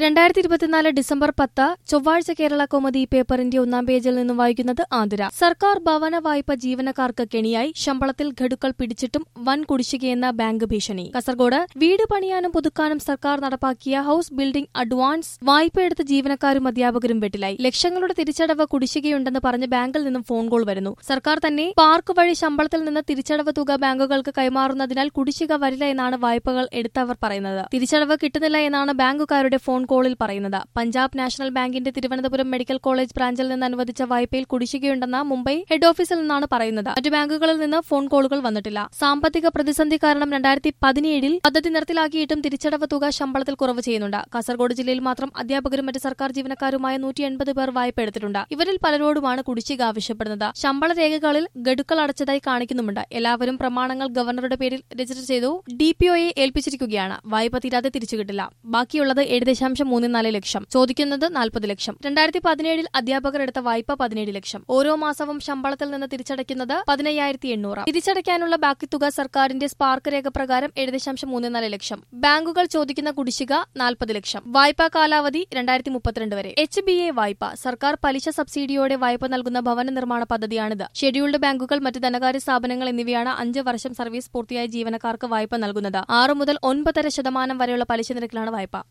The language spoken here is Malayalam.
രണ്ടായിരത്തി ഇരുപത്തിനാല് ഡിസംബർ പത്ത് ചൊവ്വാഴ്ച കേരള കോമതി പേപ്പറിന്റെ ഒന്നാം പേജിൽ നിന്നും വായിക്കുന്നത് ആതിര സർക്കാർ ഭവന വായ്പ ജീവനക്കാർക്ക് കെണിയായി ശമ്പളത്തിൽ ഘടുക്കൾ പിടിച്ചിട്ടും വൻ കുടിശ്ശികയെന്ന ബാങ്ക് ഭീഷണി കാസർഗോഡ് വീട് പണിയാനും പുതുക്കാനും സർക്കാർ നടപ്പാക്കിയ ഹൌസ് ബിൽഡിംഗ് അഡ്വാൻസ് വായ്പയെടുത്ത ജീവനക്കാരും അധ്യാപകരും വെട്ടിലായി ലക്ഷങ്ങളുടെ തിരിച്ചടവ് കുടിശ്ശികയുണ്ടെന്ന് പറഞ്ഞ് ബാങ്കിൽ നിന്നും ഫോൺ കോൾ വരുന്നു സർക്കാർ തന്നെ പാർക്ക് വഴി ശമ്പളത്തിൽ നിന്ന് തിരിച്ചടവ് തുക ബാങ്കുകൾക്ക് കൈമാറുന്നതിനാൽ കുടിശ്ശിക വരില്ല എന്നാണ് വായ്പകൾ എടുത്തവർ പറയുന്നത് തിരിച്ചടവ് കിട്ടുന്നില്ല എന്നാണ് ബാങ്കുകാരുടെ ഫോൺ കോളിൽ പറയുന്നത് പഞ്ചാബ് നാഷണൽ ബാങ്കിന്റെ തിരുവനന്തപുരം മെഡിക്കൽ കോളേജ് ബ്രാഞ്ചിൽ നിന്ന് അനുവദിച്ച വായ്പയിൽ കുടിശ്ശികയുണ്ടെന്ന മുംബൈ ഹെഡ് ഓഫീസിൽ നിന്നാണ് പറയുന്നത് മറ്റു ബാങ്കുകളിൽ നിന്ന് ഫോൺ കോളുകൾ വന്നിട്ടില്ല സാമ്പത്തിക പ്രതിസന്ധി കാരണം രണ്ടായിരത്തി പതിനേഴിൽ പദ്ധതി നിർത്തലാക്കിയിട്ടും തിരിച്ചടവ് തുക ശമ്പളത്തിൽ കുറവ് ചെയ്യുന്നുണ്ട് കാസർഗോഡ് ജില്ലയിൽ മാത്രം അധ്യാപകരും മറ്റ് സർക്കാർ ജീവനക്കാരുമായ നൂറ്റി എൺപത് പേർ വായ്പ എടുത്തിട്ടുണ്ട് ഇവരിൽ പലരോടുമാണ് കുടിശ്ശിക ആവശ്യപ്പെടുന്നത് ശമ്പള രേഖകളിൽ ഗഡുക്കൾ അടച്ചതായി കാണിക്കുന്നുമുണ്ട് എല്ലാവരും പ്രമാണങ്ങൾ ഗവർണറുടെ പേരിൽ രജിസ്റ്റർ ചെയ്തു ഡി പി ഒയെ ഏൽപ്പിച്ചിരിക്കുകയാണ് വായ്പ തീരാതെ തിരിച്ചു കിട്ടില്ല ബാക്കിയുള്ളത് ഏഴ് ദശാംശം മൂന്ന് നാല് ലക്ഷം ചോദിക്കുന്നത് നാൽപ്പത് ലക്ഷം രണ്ടായിരത്തി പതിനേഴിൽ അധ്യാപകർ എടുത്ത വായ്പ പതിനേഴ് ലക്ഷം ഓരോ മാസവും ശമ്പളത്തിൽ നിന്ന് തിരിച്ചടയ്ക്കുന്നത് പതിനയ്യായിരത്തി എണ്ണൂറ് തിരിച്ചടയ്ക്കാനുള്ള ബാക്കി തുക സർക്കാരിന്റെ സ്പാർക്ക് രേഖ പ്രകാരം ഏഴ് ദശാംശം മൂന്ന് നാല് ലക്ഷം ബാങ്കുകൾ ചോദിക്കുന്ന കുടിശ്ശിക നാൽപ്പത് ലക്ഷം വായ്പാ കാലാവധി രണ്ടായിരത്തി മുപ്പത്തിരണ്ട് വരെ എച്ച് ബി എ വായ്പ സർക്കാർ പലിശ സബ്സിഡിയോടെ വായ്പ നൽകുന്ന ഭവന നിർമ്മാണ പദ്ധതിയാണിത് ഷെഡ്യൂൾഡ് ബാങ്കുകൾ മറ്റ് ധനകാര്യ സ്ഥാപനങ്ങൾ എന്നിവയാണ് അഞ്ച് വർഷം സർവീസ് പൂർത്തിയായ ജീവനക്കാർക്ക് വായ്പ നൽകുന്നത് ആറ് മുതൽ ഒൻപതര ശതമാനം വരെയുള്ള പലിശ നിരക്കിലാണ് വായ്പ